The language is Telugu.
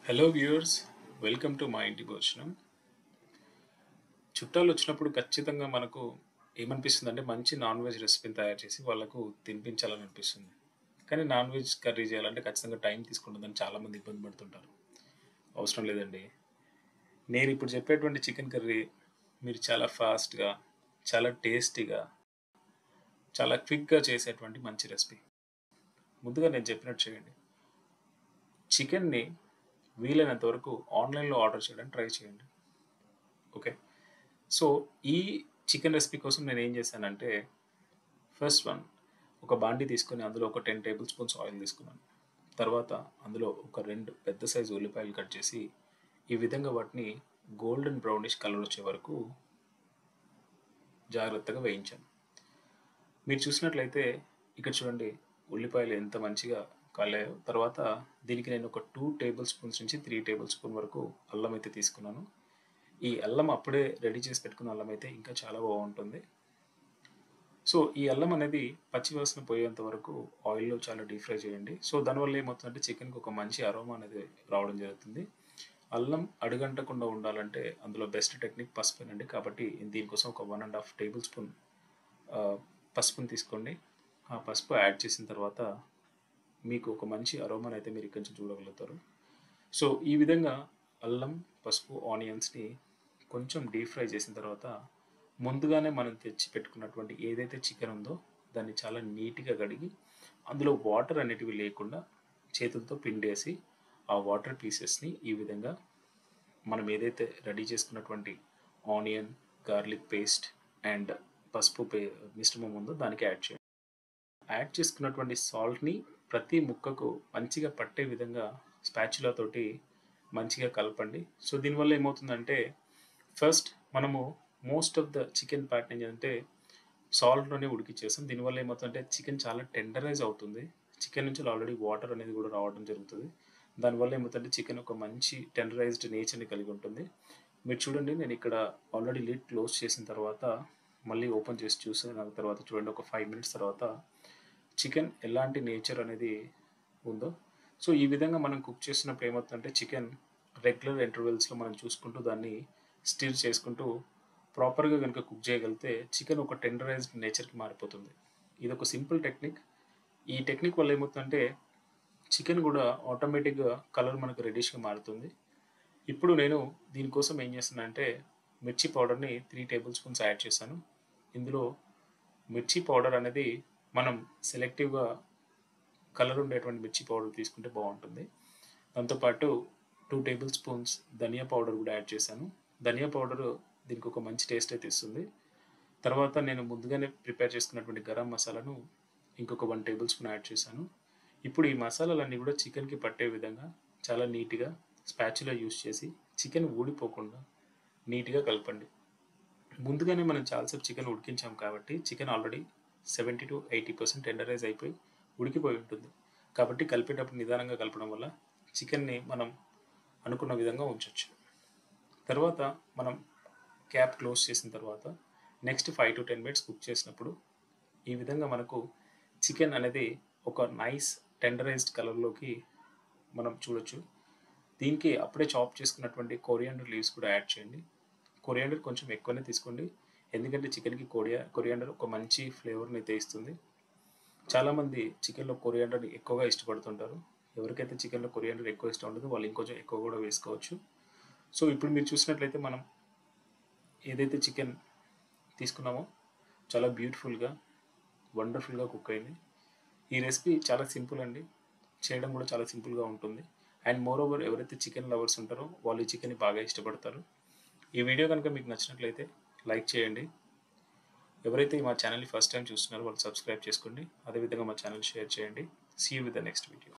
హలో వ్యూయర్స్ వెల్కమ్ టు మా ఇంటి భోజనం చుట్టాలు వచ్చినప్పుడు ఖచ్చితంగా మనకు ఏమనిపిస్తుంది అంటే మంచి నాన్ వెజ్ రెసిపీని తయారు చేసి వాళ్ళకు తినిపించాలని అనిపిస్తుంది కానీ నాన్ వెజ్ కర్రీ చేయాలంటే ఖచ్చితంగా టైం తీసుకుంటుందని చాలామంది ఇబ్బంది పడుతుంటారు అవసరం లేదండి నేను ఇప్పుడు చెప్పేటువంటి చికెన్ కర్రీ మీరు చాలా ఫాస్ట్గా చాలా టేస్టీగా చాలా క్విక్గా చేసేటువంటి మంచి రెసిపీ ముందుగా నేను చెప్పినట్టు చేయండి చికెన్ని వీలైనంత వరకు ఆన్లైన్లో ఆర్డర్ చేయడానికి ట్రై చేయండి ఓకే సో ఈ చికెన్ రెసిపీ కోసం నేను ఏం చేశానంటే ఫస్ట్ వన్ ఒక బాండి తీసుకొని అందులో ఒక టెన్ టేబుల్ స్పూన్స్ ఆయిల్ తీసుకున్నాను తర్వాత అందులో ఒక రెండు పెద్ద సైజు ఉల్లిపాయలు కట్ చేసి ఈ విధంగా వాటిని గోల్డెన్ బ్రౌనిష్ కలర్ వచ్చే వరకు జాగ్రత్తగా వేయించాను మీరు చూసినట్లయితే ఇక్కడ చూడండి ఉల్లిపాయలు ఎంత మంచిగా కాలేయో తర్వాత దీనికి నేను ఒక టూ టేబుల్ స్పూన్స్ నుంచి త్రీ టేబుల్ స్పూన్ వరకు అల్లం అయితే తీసుకున్నాను ఈ అల్లం అప్పుడే రెడీ చేసి పెట్టుకున్న అల్లం అయితే ఇంకా చాలా బాగుంటుంది సో ఈ అల్లం అనేది పచ్చివాసన పోయేంత వరకు ఆయిల్లో చాలా డీప్ ఫ్రై చేయండి సో దానివల్ల ఏమవుతుందంటే చికెన్కి ఒక మంచి అరోమా అనేది రావడం జరుగుతుంది అల్లం అడుగంటకుండా ఉండాలంటే అందులో బెస్ట్ టెక్నిక్ పసుపునండి కాబట్టి దీనికోసం ఒక one and half tablespoon పసుపుని తీసుకోండి ఆ పసుపు యాడ్ చేసిన తర్వాత మీకు ఒక మంచి అరోమాని అయితే మీరు ఇక్కడి నుంచి చూడగలుగుతారు సో ఈ విధంగా అల్లం పసుపు ఆనియన్స్ని కొంచెం డీప్ ఫ్రై చేసిన తర్వాత ముందుగానే మనం తెచ్చి పెట్టుకున్నటువంటి ఏదైతే చికెన్ ఉందో దాన్ని చాలా నీట్గా కడిగి అందులో వాటర్ అనేటివి లేకుండా చేతులతో పిండేసి ఆ వాటర్ పీసెస్ని ఈ విధంగా మనం ఏదైతే రెడీ చేసుకున్నటువంటి ఆనియన్ గార్లిక్ పేస్ట్ అండ్ పసుపు పే మిశ్రమం ఉందో దానికి యాడ్ చేయండి యాడ్ చేసుకున్నటువంటి సాల్ట్ని ప్రతి ముక్కకు మంచిగా పట్టే విధంగా స్పాచులా తోటి మంచిగా కలపండి సో దీనివల్ల ఏమవుతుందంటే ఫస్ట్ మనము most of the chicken part ఏంటంటే సాల్ట్లోనే ఉడికిచ్చేస్తాం దీనివల్ల ఏమవుతుందంటే చికెన్ చాలా టెండరైజ్ అవుతుంది చికెన్ నుంచి ఆల్రెడీ వాటర్ అనేది కూడా రావడం జరుగుతుంది దానివల్ల ఏమవుతుందంటే చికెన్ ఒక మంచి టెండరైజ్డ్ నేచర్ని కలిగి ఉంటుంది మీరు చూడండి నేను ఇక్కడ ఆల్రెడీ లిడ్ క్లోజ్ చేసిన తర్వాత మళ్ళీ ఓపెన్ చేసి చూసిన తర్వాత చూడండి ఒక ఫైవ్ మినిట్స్ తర్వాత చికెన్ ఎలాంటి నేచర్ అనేది ఉందో సో ఈ విధంగా మనం కుక్ చేసినప్పుడు ఏమవుతుందంటే చికెన్ రెగ్యులర్ ఇంటర్వెల్స్లో మనం చూసుకుంటూ దాన్ని స్టిర్ చేసుకుంటూ ప్రాపర్గా కనుక కుక్ చేయగలిగితే చికెన్ ఒక టెండరైజ్డ్ నేచర్కి మారిపోతుంది ఇది ఒక సింపుల్ టెక్నిక్ ఈ టెక్నిక్ వల్ల ఏమవుతుందంటే చికెన్ కూడా ఆటోమేటిక్గా కలర్ మనకు రెడిష్గా మారుతుంది ఇప్పుడు నేను దీనికోసం ఏం చేస్తున్నానంటే మిర్చి పౌడర్ని త్రీ టేబుల్ స్పూన్స్ యాడ్ చేశాను ఇందులో మిర్చి పౌడర్ అనేది మనం సెలెక్టివ్గా కలర్ ఉండేటువంటి మిర్చి పౌడర్ తీసుకుంటే బాగుంటుంది దాంతోపాటు టూ టేబుల్ స్పూన్స్ ధనియా పౌడర్ కూడా యాడ్ చేశాను ధనియా పౌడర్ దీనికి ఒక మంచి టేస్ట్ అయితే ఇస్తుంది తర్వాత నేను ముందుగానే ప్రిపేర్ చేసుకున్నటువంటి గరం మసాలాను ఇంకొక వన్ టేబుల్ స్పూన్ యాడ్ చేశాను ఇప్పుడు ఈ మసాలాలన్నీ కూడా చికెన్కి పట్టే విధంగా చాలా నీట్గా స్పాచులా యూస్ చేసి చికెన్ ఊడిపోకుండా నీట్గా కలపండి ముందుగానే మనం చాలాసేపు చికెన్ ఉడికించాం కాబట్టి chicken already seventy to eighty percent tenderise అయిపోయి ఉడికిపోయి ఉంటుంది కాబట్టి కలిపేటప్పుడు నిదానంగా కలపడం వల్ల చికెన్ని మనం అనుకున్న విధంగా ఉంచవచ్చు తర్వాత మనం క్యాప్ క్లోజ్ చేసిన తర్వాత next five to ten minutes cook చేసినప్పుడు ఈ విధంగా మనకు చికెన్ అనేది ఒక నైస్ టెండరైజ్డ్ కలర్లోకి మనం చూడొచ్చు దీనికి అప్పుడే చాప్ చేసుకున్నటువంటి కొరియాండర్ లీవ్స్ కూడా యాడ్ చేయండి కొరియాండర్ కొంచెం ఎక్కువనే తీసుకోండి ఎందుకంటే చికెన్కి కొరియా కొరియాండర్ ఒక మంచి ఫ్లేవర్ని అయితే ఇస్తుంది చాలామంది చికెన్లో కొరియాండర్ని ఎక్కువగా ఇష్టపడుతుంటారు ఎవరికైతే చికెన్లో కొరియాండర్ ఎక్కువ ఇష్టం ఉండదో వాళ్ళు ఇంకొంచెం ఎక్కువ కూడా వేసుకోవచ్చు సో ఇప్పుడు మీరు చూసినట్లయితే మనం ఏదైతే చికెన్ తీసుకున్నామో చాలా బ్యూటిఫుల్గా వండర్ఫుల్గా కుక్ అయింది ఈ రెసిపీ చాలా సింపుల్ అండి చేయడం కూడా చాలా సింపుల్గా ఉంటుంది అండ్ మోర్ ఓవర్ ఎవరైతే చికెన్ లవర్స్ ఉంటారో వాళ్ళు ఈ చికెన్ని బాగా ఇష్టపడతారు ఈ వీడియో కనుక మీకు నచ్చినట్లయితే లైక్ చేయండి ఎవరైతే మా ఛానల్ని ఫస్ట్ టైం చూస్తున్నారో వాళ్ళు సబ్స్క్రైబ్ చేసుకోండి అదేవిధంగా మా ఛానల్ షేర్ చేయండి see with the next video